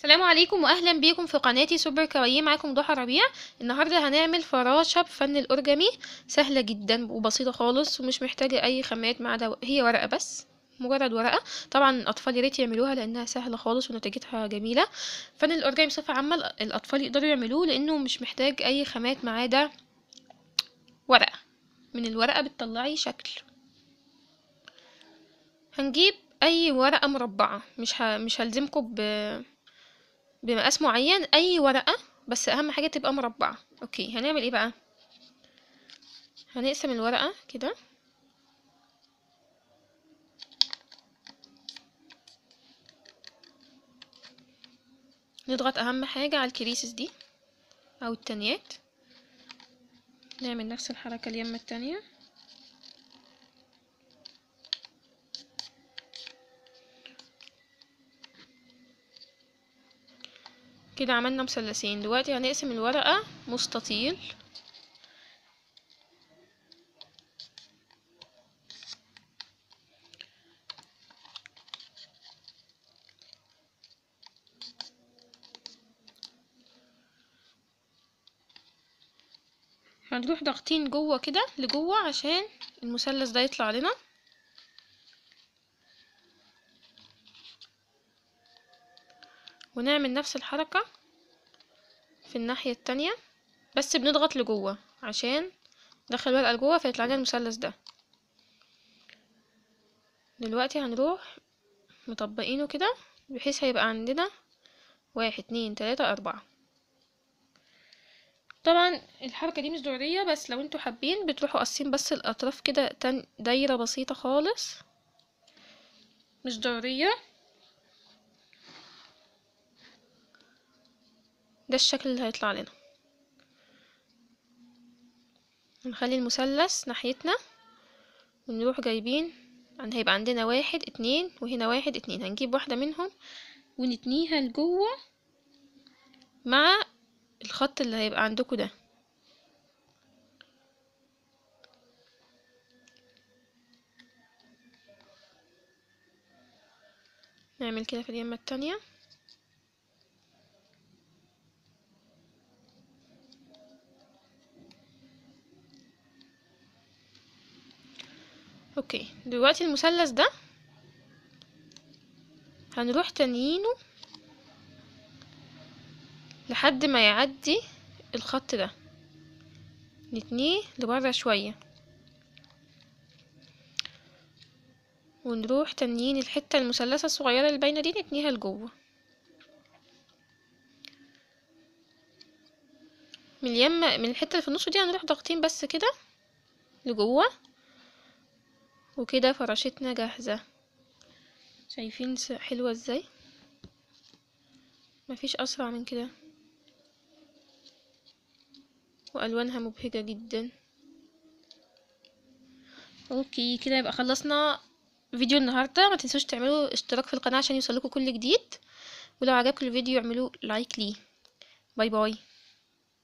السلام عليكم واهلا بيكم في قناتي سوبر كواييه معاكم ضحى ربيع النهارده هنعمل فراشه بفن الاورجامي سهله جدا وبسيطه خالص ومش محتاجه اي خامات ما عدا هي ورقه بس مجرد ورقه طبعا الاطفال يا ريت يعملوها لانها سهله خالص ونتيجتها جميله فن الاورجامي بصفه عامه الاطفال يقدروا يعملوه لانه مش محتاج اي خامات ما عدا ورقه من الورقه بتطلعي شكل هنجيب اي ورقه مربعه مش ه... مش هلزمكم ب بمقاس معين اي ورقه بس اهم حاجه تبقى مربعه اوكي هنعمل ايه بقى هنقسم الورقه كده نضغط اهم حاجه على الكريسس دي او التانيات نعمل نفس الحركه اليمه التانية كده عملنا مثلثين دلوقتي هنقسم الورقة مستطيل هنروح ضاغطين جوه كده لجوه عشان المثلث ده يطلع لنا ونعمل نفس الحركة في الناحية التانية بس بنضغط لجوه عشان ندخل الورقة لجوه فيطلع لنا المثلث ده دلوقتي هنروح مطبقينه كده بحيث هيبقى عندنا واحد اتنين تلاتة أربعة طبعا الحركة دي مش ضرورية بس لو انتوا حابين بتروحوا قاصين بس الأطراف كده دايرة بسيطة خالص مش ضرورية ده الشكل اللي هيطلع لنا نخلي المثلث ناحيتنا ونروح جايبين عن هيبقى عندنا واحد اتنين وهنا واحد اتنين هنجيب واحدة منهم ونتنيها لجوه مع الخط اللي هيبقى عندكم ده نعمل كده في اليمة التانية اوكي دلوقتي المثلث ده هنروح تانيينه لحد ما يعدي الخط ده نتنيه لبره شوية ونروح تانيين الحتة المثلثة الصغيرة اللي باينة دي نتنيها لجوه من اليمة من الحتة اللي في النص دي هنروح ضاغطين بس كده لجوه وكده فراشتنا جاهزة شايفين حلوة ازاي مفيش اسرع من كده والوانها مبهجة جدا اوكي كده يبقى خلصنا فيديو النهاردة ما تنسوش تعملوا اشتراك في القناة عشان يوصلكوا كل جديد ولو عجبكم الفيديو اعملوا لايك ليه باي باي